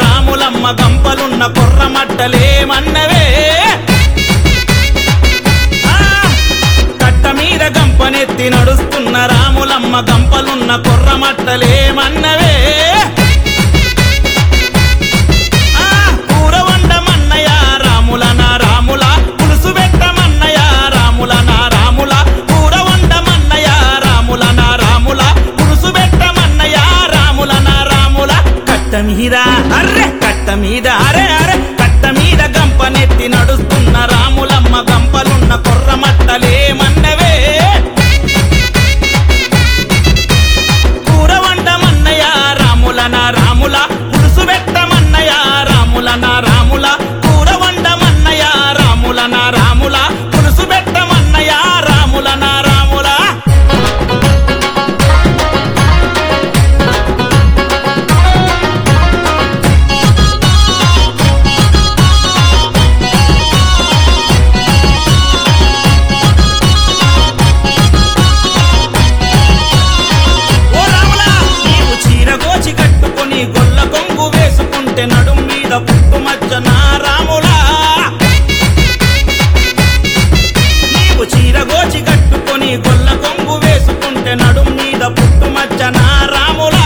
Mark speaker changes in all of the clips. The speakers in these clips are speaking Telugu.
Speaker 1: రాములమ్మ గంపలున్న కొర్రమట్టలేమన్నవే ఆ, కట్ట మీద గంపనెత్తి నడుస్తున్న రాములమ్మ గంపలున్న కొర్రమట్టలేమన్నవే ఆ, కూర వండమన్నయ రాముల నా రాముల పులుసు పెట్టమన్నయ రాముల నా రాముల కూర వండమన్నయ రాముల నా రాముల పులుసు పెట్టమన్నయ రాముల నా రాముల కట్ట మీద అర్రె కట్ట మీద అరే అరే కట్ట మీద గంపనెత్తి నడుస్తున్న రాములమ్మ గంపలున్న కొర్రమట్టలేమన్నవే కూర వండమన్నయ రాముల నా రాముల పులుసు పెట్టమన్నయ రాముల నా రాముల కూర వండమన్నయ రాముల నా రాముల పులుసు పెట్టమన్నయ రాముల నా రాముల ఓ రాములా నీవు చీర గోచి కట్టుకొని గొల్ల కొంగు వేసుకుంటే నడుం మీద పుట్టు మచ్చ నా రాములా నీవు చీర గోచి కట్టుకొని గొల్ల కొంగు వేసుకుంటే నడుం మీద పుట్టు మచ్చ నా రాములా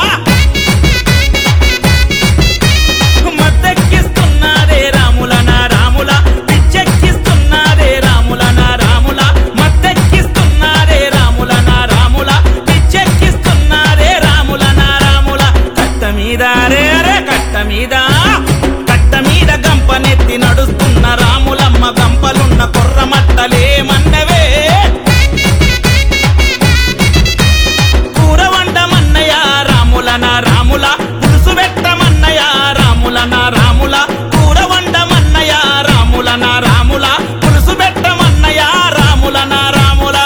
Speaker 1: మత్తెక్కిస్తున్నదే రాముల నా రాముల పిచ్చెక్కిస్తున్నదే రాముల నా రాముల మత్తెక్కిస్తున్నదే రాముల నా రాముల పిచ్చెక్కిస్తున్నదే రాముల నా రాముల కట్ట మీద రే రే కట్ట మీద కట్ట మీద గంపనెత్తి నడుస్తున్న రాములమ్మ గంపలున్న కొర్రమట్టలేమన్నవే కూర వండమన్నయ రాముల నా రాముల పులుసు పెట్టమన్నయ రాముల నా రాముల కూర వండమన్నయ రాముల నా రాముల పులుసు పెట్టమన్నయ రాముల నా రాముల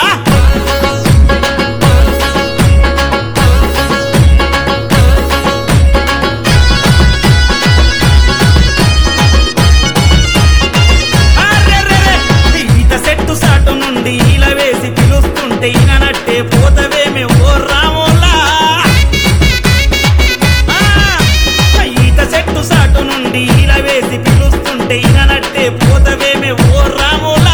Speaker 1: అర్రెర్రెర్రె! ఈత చెట్టు సాటు నుండి ఈల వేసి పిలుస్తుంటే ఈననట్టే పోతవేమి ఓ రాములా ఆ! ఈత చెట్టు సాటు నుండి ఈల వేసి పిలుస్తుంటే ఈననట్టే పోతవేమి ఓ రాములా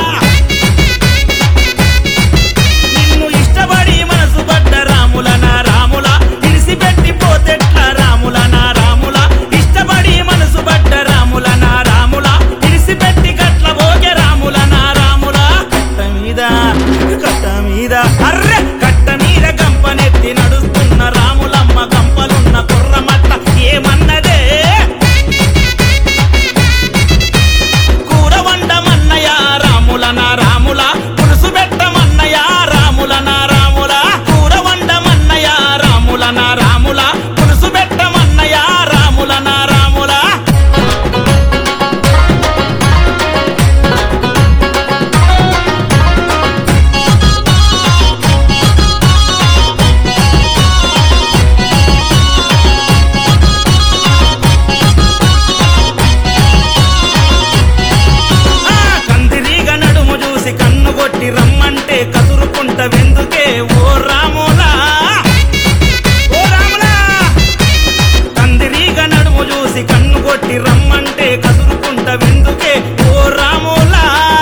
Speaker 1: నిన్ను ఇష్టపడి మనసు పడ్డ రాముల నా రాముల ఇడిసిపెట్టి పోతెట్ల రాముల నా రాముల ఇష్టపడి మనసు పడ్డ రాముల నా రాముల ఇడిసిపెట్టి గట్ల పోగే రాముల నా రాముల కట్ట మీద కట్ట మీద అర్రె కట్ట మీద గంపనెత్తి నడుస్తున్న రాములమ్మ గంపలున్న కుర్రమట్ట ఏమన్నదే కూర వండమన్నయ రాముల నా రాముల పులుసు పెట్టమన్నయ రాముల నా రాముల కూర వండమన్నయ రాముల నా రాముల పులుసు పెట్టమన్నయ రాముల నా రాముల ఆ కందిరీగ నడుము చూసి కన్ను కొట్టి రమ్మంటే కసురుకుంట వెందుకే ఓ రాములా ఓ రాములా కందిరీగ నడుము చూసి కన్ను కొట్టి రమ్మంటే కసురుకుంట వెందుకే ఓ రాములా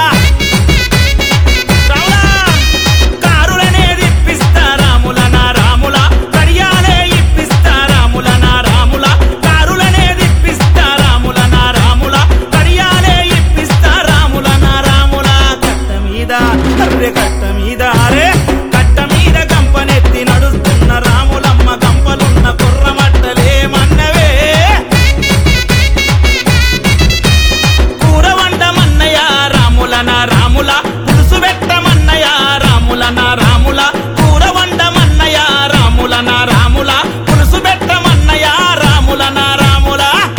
Speaker 1: రాములా కారులనే ఇప్పిస్తా రాముల నా రాముల కడియాలే ఇప్పిస్తా రాముల నా రాముల కారులనే ఇప్పిస్తా రాముల నా రాముల కడియాలే ఇప్పిస్తా రాముల నా రాముల కట్ట మీద అర్రె కట్ట మీద అరే కట్ట మీద గంపనెత్తి నడుస్తున్న రాములమ్మ గంపలున్న కుర్రమట్టలేమన్నవే కూర వండమన్నయ రాముల నా రాముల పులుసు పెట్టమన్నయ రాముల నా రాముల కూర వండమన్నయ రాముల నా రాముల పులుసు పెట్టమన్నయ రాముల నా రాముల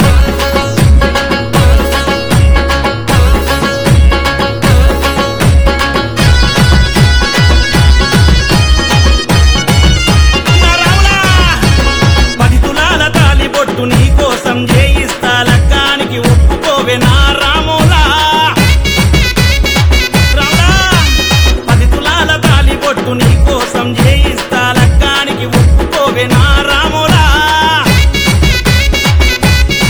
Speaker 1: నా రాములా పది తులాల తాలి బొట్టు నీ కోసం చేయిస్తా లగ్గానికి ఒప్పుకోవే నా రాములా రాములా పది తులాల తాలి బొట్టు నీ కోసం చేయిస్తా లగ్గానికి ఒప్పుకోవే నా రాములా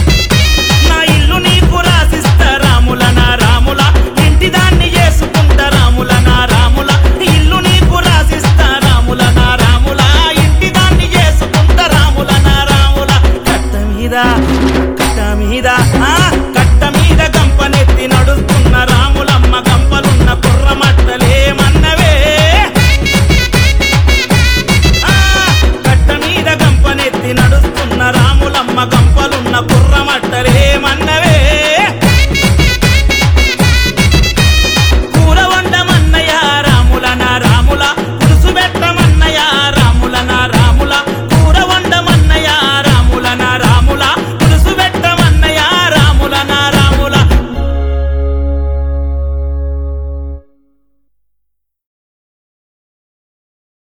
Speaker 1: కట్ట మీద ఆ